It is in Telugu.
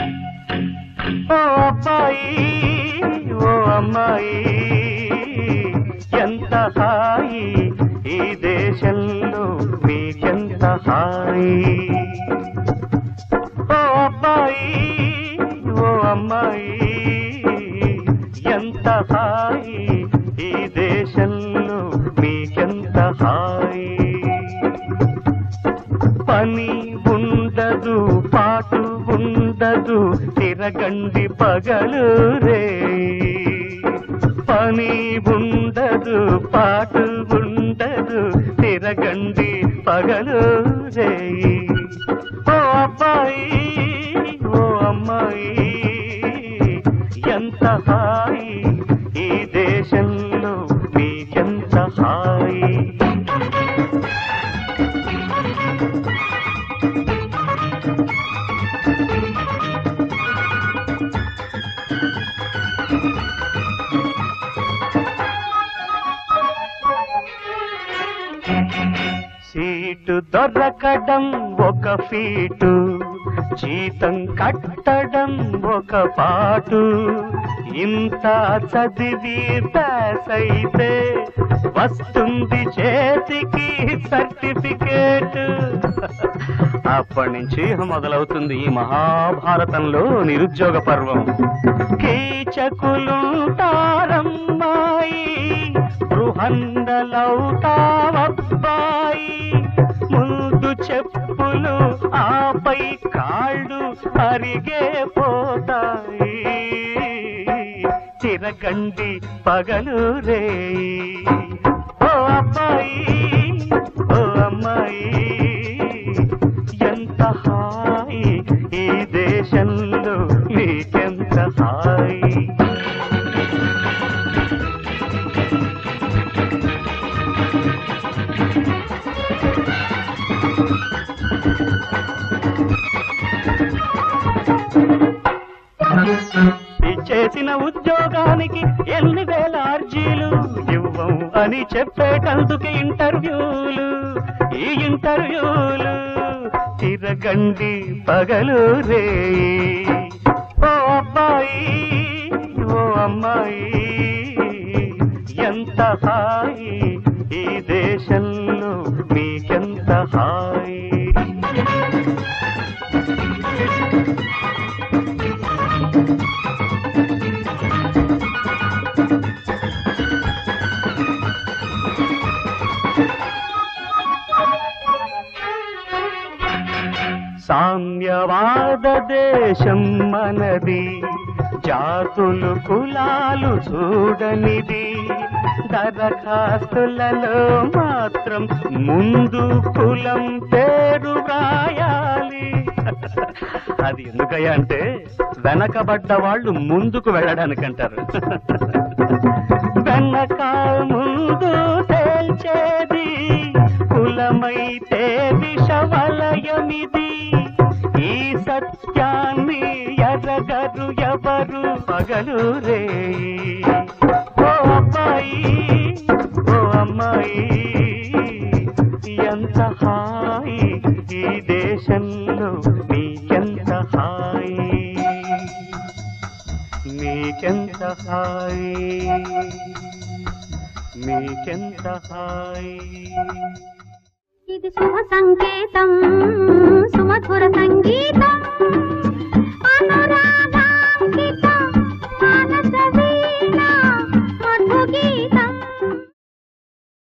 ఓ అబ్బాయి ఓ అమ్మాయి ఎంత హాయి ఈ దేశంలో మీకెంత హాయి ఓ అబ్బాయి ఓ అమ్మాయి ఎంత హాయి ఈ దేశంలో మీకెంత హాయి పని ఉండదు పాటు ఉండదు తిరగండి పగలు రే పని ఉండదు పాటు ఉండదు తిరగండి పగలు రే ఓ అబ్బాయి ఓ అమ్మాయి ఎంత హాయి ఈ దేశంలో మీకెంత హాయి సీటు దొరకడం ఒక ఫీటు జీతం కట్టడం ఒక పాటు ఇంత చదివి పాస్ అయితే వస్తుంది చేతికి సర్టిఫికేట్ అప్పటి నుంచి మొదలవుతుంది ఈ మహాభారతంలో నిరుద్యోగ పర్వం కీచకులుంటారమ్మాయి బృహండలవుతావబ్బాయి ముందు చెప్పులు ఆపై కాళ్ళు అరిగే పోతాయి తిరగండి పగలు రే ఓ అబ్బాయి ఓ అమ్మాయి ఎంత హాయి ఈ దేశంలో మీకెంత హాయి చేసిన ఉద్యోగానికి ఎన్ని వేల అర్జీలు ఇవ్వం అని చెప్పేటందుకు ఇంటర్వ్యూలు ఈ ఇంటర్వ్యూలు తిరగండి పగలు రే ఓ అబ్బాయి ఓ అమ్మాయి ఎంత హాయి ఈ దేశంలో మీకెంత హాయి సామ్యవాద దేశం మనది జాతులు కులాలు చూడనిది దరఖాస్తులలో మాత్రం ముందు కులం పేరు వ్రాయాలి అది ఎందుకయ్యా అంటే వెనకబడ్డ వాళ్ళు ముందుకు వెళ్ళడానికంటారు వెనక ముందు తేల్చేది కులమైతే విషవలయమిది ఈ సత్యాన్ని ఎరగరు ఎవరు పగలు రే ఓ అబ్బాయి ఓ అమ్మాయి ఎంత హాయి ఈ దేశంలో మీకెంత హాయి మీకెంత హాయి మీకెంత హాయి ఇది శుభ సంకేతం సుమధుర సంగీతం